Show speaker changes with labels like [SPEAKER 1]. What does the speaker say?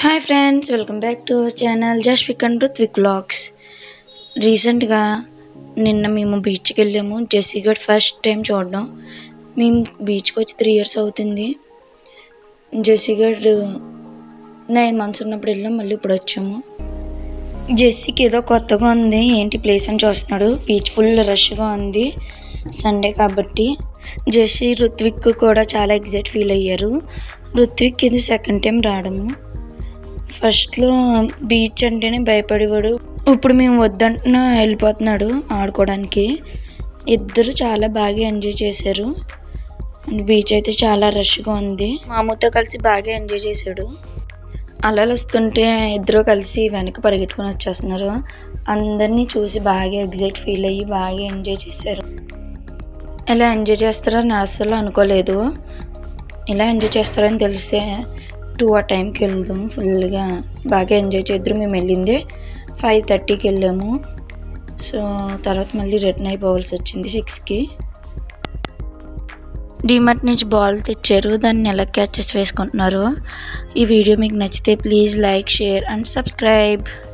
[SPEAKER 1] hi friends welcome back to our channel just Vik and Ruthvik vlogs రీసెంట్గా నిన్న మేము బీచ్కి వెళ్ళాము జెస్సీగఢ్ ఫస్ట్ టైం చూడడం మేము బీచ్కి వచ్చి త్రీ ఇయర్స్ అవుతుంది జెస్సీగఢ్ నైన్ మంత్స్ ఉన్నప్పుడు వెళ్ళాం మళ్ళీ ఇప్పుడు వచ్చాము జెస్సీకి ఏదో కొత్తగా ఉంది ఏంటి ప్లేస్ అని చూస్తున్నాడు బీచ్ ఫుల్ రష్గా ఉంది సండే కాబట్టి జెస్సీ రుత్విక్ కూడా చాలా ఎగ్జైట్ ఫీల్ అయ్యారు రుత్విక్ ఇది సెకండ్ టైం రావడము ఫస్ట్లో బీచ్ అంటేనే భయపడేవాడు ఇప్పుడు మేము వద్దంటున్నా వెళ్ళిపోతున్నాడు ఆడుకోవడానికి ఇద్దరు చాలా బాగా ఎంజాయ్ చేశారు బీచ్ అయితే చాలా రష్గా ఉంది మామూతో కలిసి బాగా ఎంజాయ్ చేశాడు అలలు వస్తుంటే ఇద్దరు కలిసి వెనక పరిగెట్టుకుని వచ్చేస్తున్నారు అందరినీ చూసి బాగా ఎగ్జైట్ ఫీల్ అయ్యి బాగా ఎంజాయ్ చేశారు ఇలా ఎంజాయ్ చేస్తారని అసలు అనుకోలేదు ఇలా ఎంజాయ్ చేస్తారని తెలిస్తే టూ ఆ టైంకి వెళ్దాం ఫుల్గా బాగా ఎంజాయ్ చేద్దరు మేము వెళ్ళింది ఫైవ్ థర్టీకి వెళ్ళాము సో తర్వాత మళ్ళీ రిటర్న్ అయిపోవాల్సి వచ్చింది సిక్స్కి డిమార్ట్ నుంచి బాల్ తెచ్చారు దాన్ని ఎలా క్యాచెస్ వేసుకుంటున్నారు ఈ వీడియో మీకు నచ్చితే please like share and subscribe